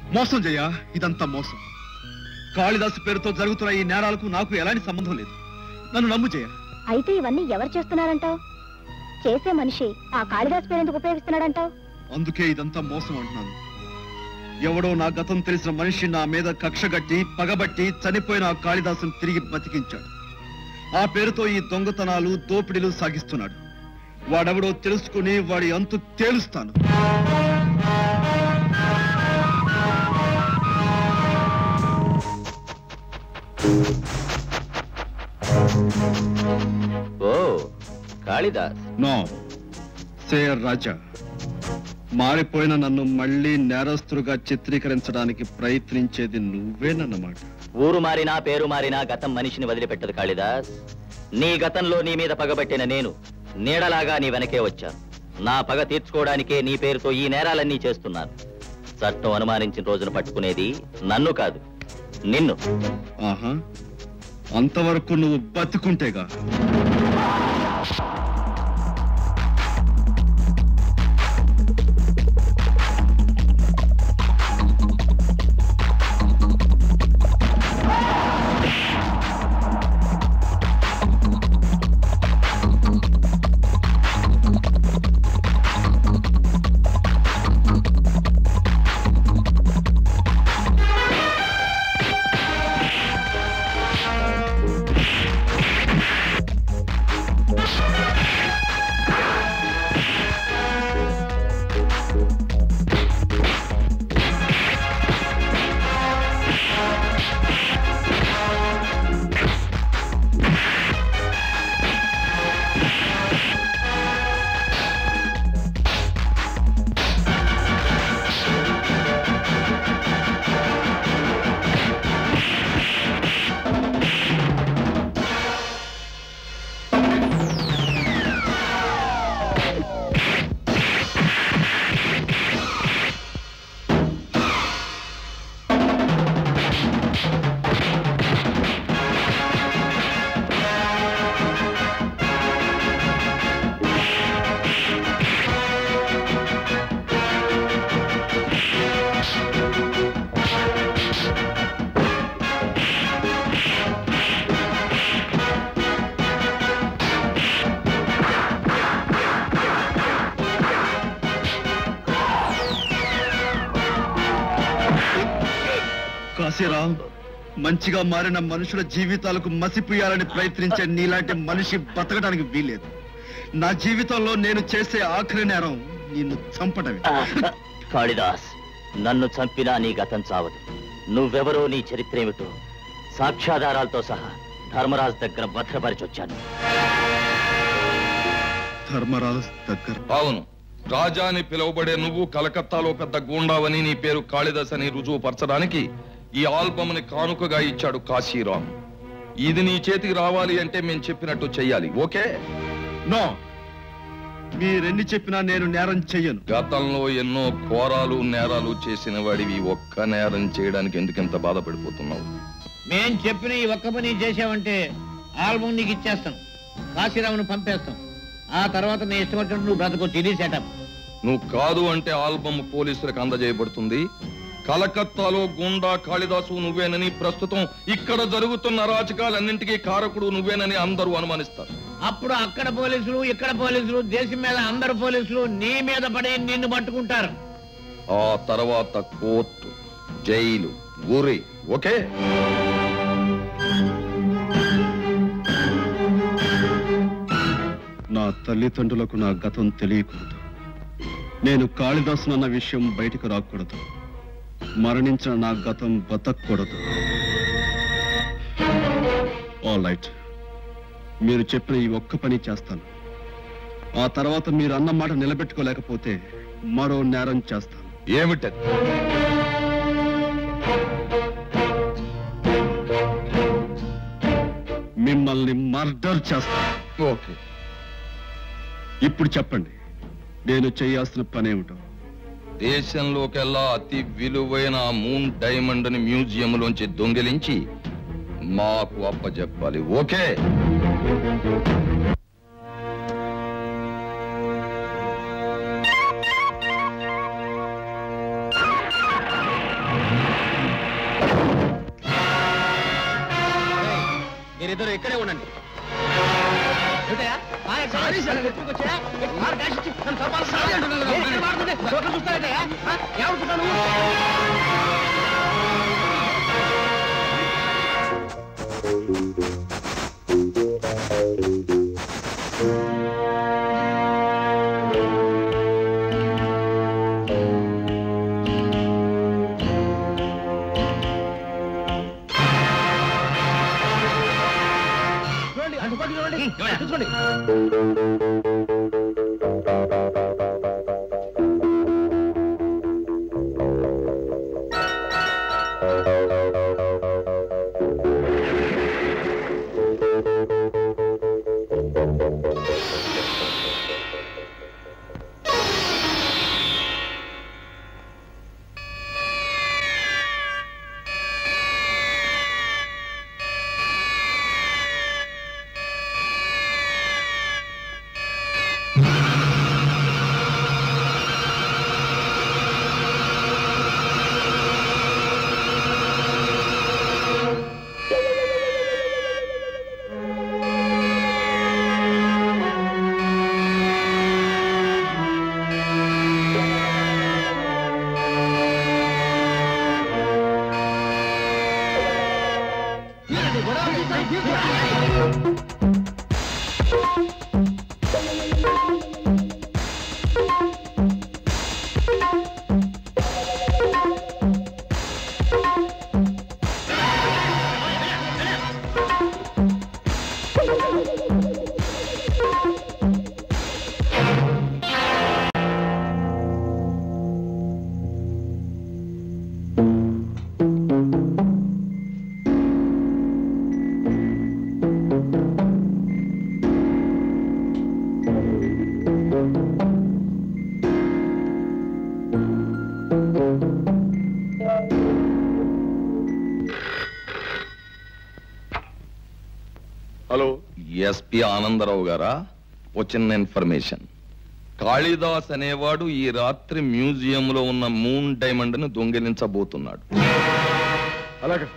మోసం జయ ఇదంతా మోసం కాళిదాసు పేరుతో జరుగుతున్న ఈ నేరాలకు నాకు ఎలాంటి సంబంధం లేదు నన్ను నమ్ము జయ అయితే ఇవన్నీ ఎవరు చేస్తున్నారంటావు చేసే మనిషి ఆ కాళిదాస్ పేరు ఎందుకు ఉపయోగిస్తున్నాడంటావు అందుకే ఇదంతా మోసం అంటున్నాను ఎవడో నా గతం తెలిసిన మనిషి నా మీద కక్షగట్టి పగబట్టి చనిపోయిన ఆ కాళిదాసును తిరిగి బతికించాడు ఆ పేరుతో ఈ దొంగతనాలు దోపిడీలు సాగిస్తున్నాడు వాడెవడో తెలుసుకుని వాడి అంతు తేలుస్తాను ఓ కాళిదాస్ నో సేయర్ రాజా మారిపోయిన నన్ను మళ్ళీ నేరస్తులుగా చిత్రీకరించడానికి ప్రయత్నించేది నువ్వేనన్నమాట ఊరు మారినా పేరు మారినా గతం మనిషిని వదిలిపెట్టదు కాళిదాస్ నీ గతంలో నీ మీద పగబట్టిన నేను నీడలాగా నీ వెనకే వచ్చాను నా పగ తీర్చుకోవడానికే నీ పేరుతో ఈ నేరాలన్నీ చేస్తున్నాను చట్టం అనుమానించిన రోజున పట్టుకునేది నన్ను కాదు నిన్ను ఆహా అంతవరకు నువ్వు బతుకుంటేగా కాశీరాం మంచిగా మారిన మనుషుల జీవితాలకు మసిపోయాలని ప్రయత్నించే నీలాంటి మనిషి బతకడానికి వీలేదు నా జీవితంలో నేను చేసే ఆఖరి నేరం నిన్ను చంపడమే కాళిదాస్ నన్ను చంపినా నీ గతం చావదు నువ్వెవరో నీ చరిత్ర ఏమిటో సాక్ష్యాధారాలతో సహా ధర్మరాజు దగ్గర భద్రపరిచొచ్చాను ధర్మరాజ్ దగ్గర అవును రాజా అని పిలువబడే నువ్వు కలకత్తాలో పెద్ద గూండావని నీ పేరు కాళిదాస్ అని రుజువు పరచడానికి ఈ ఆల్బమ్ ని కానుకగా ఇచ్చాడు కాశీరాం ఇది నీ చేతికి రావాలి అంటే మేము చెప్పినట్టు చెయ్యాలి ఓకే నో మీరెన్ని చెప్పినా నేను నేరం చెయ్యను గతంలో ఎన్నో ఘోరాలు నేరాలు చేసిన వాడివి ఒక్క నేరం చేయడానికి ఎందుకింత బాధపడిపోతున్నావు మేం చెప్పిన ఈ ఒక్క పని చేసావంటే ఆల్బమ్ నీకు ఇచ్చేస్తాం కాశీరావును పంపేస్తాం ఆ తర్వాత నీ ఇష్టం వచ్చినట్టు నువ్వు బ్రతకొచ్చు ఇది సెటప్ నువ్వు కాదు అంటే ఆల్బమ్ పోలీసులకు అందజేయబడుతుంది కలకత్తాలో గుండా కాళిదాసు నువ్వేనని ప్రస్తుతం ఇక్కడ జరుగుతున్న అరాచకాలన్నింటికీ కారకుడు నువ్వేనని అందరూ అనుమానిస్తారు అప్పుడు అక్కడ పోలీసులు ఇక్కడ పోలీసులు దేశం మీద అందరు పోలీసులు నీ మీద పడి నిన్ను పట్టుకుంటారు ఆ తర్వాత కోర్టు జైలు ఊరి ఓకే నా తల్లిదండ్రులకు నా గతం తెలియకూడదు నేను కాళిదాసునన్న విషయం బయటకు రాకూడదు మరణించిన నా గతం బతకూడదు ఆల్ రైట్ మీరు చెప్పిన ఈ ఒక్క పని చేస్తాను ఆ తర్వాత మీరు అన్న మాట నిలబెట్టుకోలేకపోతే మరో నేరం చేస్తాను ఏమిటది మిమ్మల్ని మర్డర్ చేస్తాను ఓకే ఇప్పుడు చెప్పండి నేను చేయాల్సిన పనేమిటో దేశంలోకెల్లా అతి విలువైన ఆ మూన్ డైమండ్ ని మ్యూజియం లోంచి దొంగిలించి మాకు అప్పచెప్పాలి ఓకే మీరిద్దరు ఇక్కడే ఉండండి ఏమిటయ్యా? బాగా సారీ సార్ ఎత్తుకొచ్చా? కారు డాష్ ఇచ్చి నన్ను చంపాలని సారీ అంటున్నాను కదా. నేను ఇక్కడ మాట్లాడుతుంటే చోట్ల చూస్తారేంటయ్యా? ఆ? ఏమనుకుంటున్నావు నువ్వు? చూడండి అటు పక్కకి చూడండి చూసుకోండి హలో ఎస్పి ఆనందరావు గారా వచ్చిన ఇన్ఫర్మేషన్ కాళిదాస్ అనేవాడు ఈ రాత్రి మ్యూజియంలో ఉన్న మూన్ డైమండ్ ను దొంగిలించబోతున్నాడు అలాగే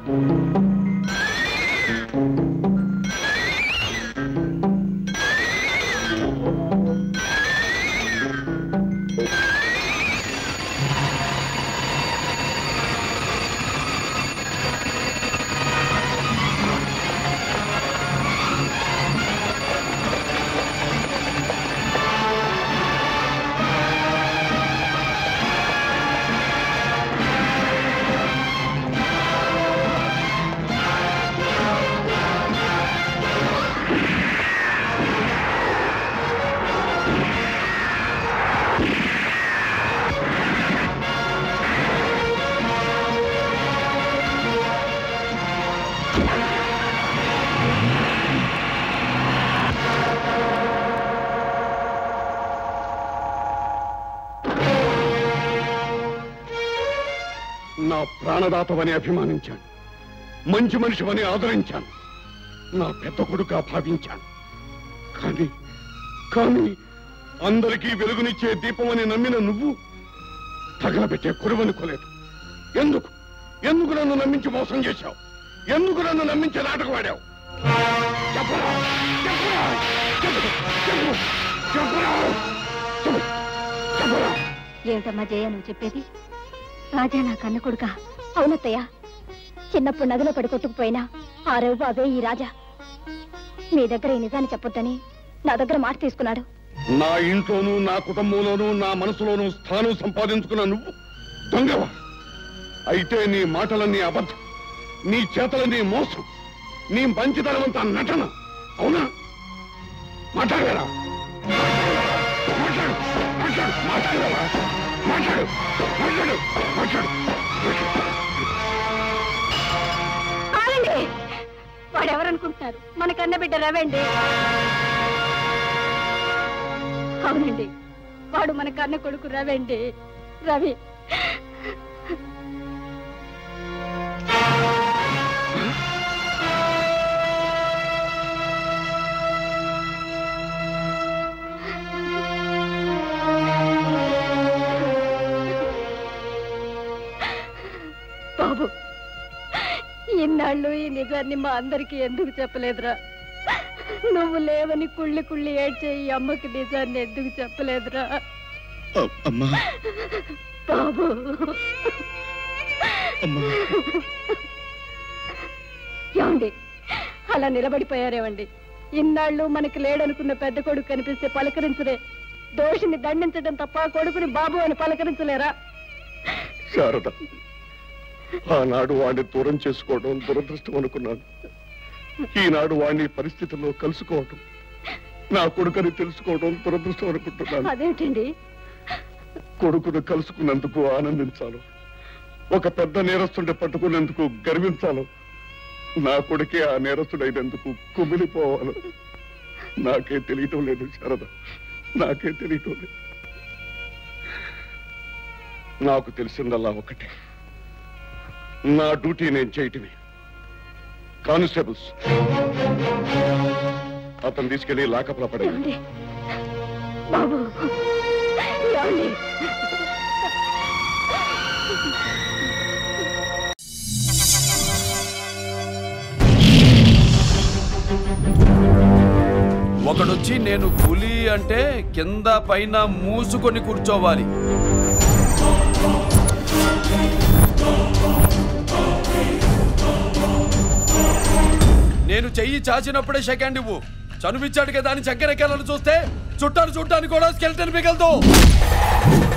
నా ప్రాణదాతవని అభిమానించాను మంచి మనిషివని ఆదరించాను నా పెద్ద కొడుక భావించాను కానీ కానీ అందరికీ వెలుగునిచ్చే దీపమని నమ్మిన నువ్వు తగలబెట్టే కురువనుకోలేదు ఎందుకు ఎందుకు నన్ను నమ్మించి మోసం చేశావు ఎందుకు నన్ను నమ్మించి నాటకవాడావు చెప్పరా చెప్పరా చెప్పు చెప్పు చెప్పరా చెప్పు చెప్పరా ఏమిటమ్మా జయ నువ్వు చెప్పేది రాజా నా కన్న కొడుక అవునత్తయ్య చిన్నప్పుడు నదిలో పడి కొట్టుకుపోయినా ఆ రవి బాబే ఈ రాజా మీ దగ్గర ఈ నిజాన్ని చెప్పొద్దని నా దగ్గర మాట తీసుకున్నాడు నా ఇంట్లోనూ నా కుటుంబంలోనూ నా మనసులోనూ స్థానం సంపాదించుకున్న నువ్వు దొంగవా అయితే నీ మాటలన్నీ అబద్ధం నీ చేతలన్నీ మోసం నీ మంచితనమంతా నటన అవునా మాట్లాడరా మాట్లాడు మాట్లాడు మాట్లాడరా మాట్లాడు మాట్లాడు మాట్లాడు ఆగండి వాడెవరనుకుంటున్నారు మన కన్న బిడ్డ రవండి అవునండి వాడు మన కన్న కొడుకు రవండి రవి బాబు ఇన్నాళ్ళు ఈ నిజాన్ని మా అందరికి ఎందుకు చెప్పలేదురా నువ్వు లేవని కుళ్ళి కుళ్ళి ఏడ్చే ఈ అమ్మకి నిజాన్ని ఎందుకు చెప్పలేదురా అ- అమ్మా బాబు అమ్మా ఏమండి అలా నిలబడిపోయారేమండి ఇన్నాళ్ళు మనకి లేడనుకున్న పెద్ద కొడుకు కనిపిస్తే పలకరించరే దోషిని దండించడం తప్ప కొడుకుని బాబు అని పలకరించలేరా శారద ఆనాడు వాడిని దూరం చేసుకోవడం దురదృష్టం అనుకున్నాను ఈనాడు వాడిని పరిస్థితుల్లో కలుసుకోవడం నా కొడుకని తెలుసుకోవడం దురదృష్టం అనుకుంటున్నాను అదేంటండి కొడుకును కలుసుకున్నందుకు ఆనందించాలి ఒక పెద్ద నేరస్తుండే పట్టుకున్నందుకు గర్వించాలి నా కొడుకే ఆ నేరస్తుడైనందుకు కుమిలిపోవాలి నాకే తెలియటం లేదు శారద నాకే తెలియటం లేదు నాకు తెలిసిందల్లా ఒకటే నా డ్యూటీ నేను చేయటమే కానిస్టేబుల్స్ అతను తీసుకెళ్లి లాకప్లో పడేయండి ఏమండి? బాబు ఏమండి? ఒకడొచ్చి నేను పులి అంటే కింద పైన మూసుకొని కూర్చోవాలి నేను చెయ్యి చాచినప్పుడే సెకండ్ ఇవ్వు చనువిచ్చాడు కదా అని చక్కెరెక్కాలని చూస్తే చుట్టాను చుట్టాను కూడా స్కెల్టన్ మిగలదు